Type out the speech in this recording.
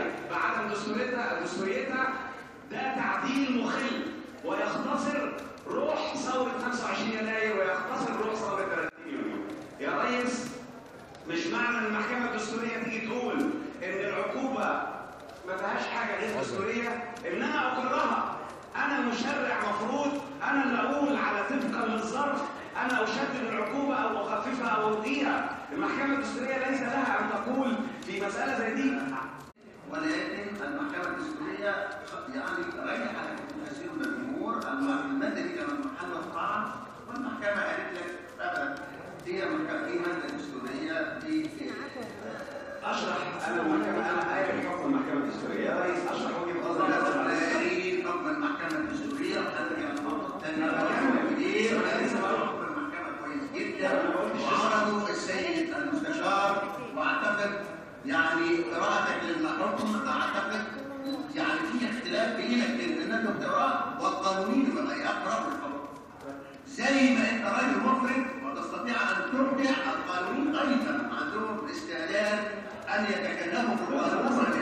الدستوريه بعدم دستوريتها دستوريتها ده تعديل مخل ويختصر روح ثوره 25 يناير ويختصر روح ثوره 30 يونيو يا ريس مش معنى ان المحكمه الدستوريه تيجي تقول ان العقوبه ما فيهاش حاجه غير دستوريه ان انا اقرها انا مشرع مفروض انا اللي اقول على طبقا للظرف انا اشدد العقوبه او اخففها او الغيها المحكمه الدستوريه ليس لها ان تقول في مساله زي دي ولكن المحكمة الدستورية يعني رجحت كثير من الأمور المدني كما محل الطاعة والمحكمة قالت لك أبدا هي محكمة هي مادة دستورية في اشرح انا المحكمه انا قايل حكم المحكمه الدستوريه يا ريس اشرح وجهه نظري لا حكم المحكمة الدستورية وحضرتك يعني النقطة الثانية المحكمة كتير حكم المحكمة كويس جدا وعرضوا السيد المستشار واعتقد يعني قراءتك للحكم اعتقد يعني في اختلاف بينك بين ان انت بتقراه والقانونيين لما يقرأوا الحكم زي ما انت راجل مفرد وتستطيع ان ترجع القانونيين ايضا عندهم استعداد ان يتكلموا في القانون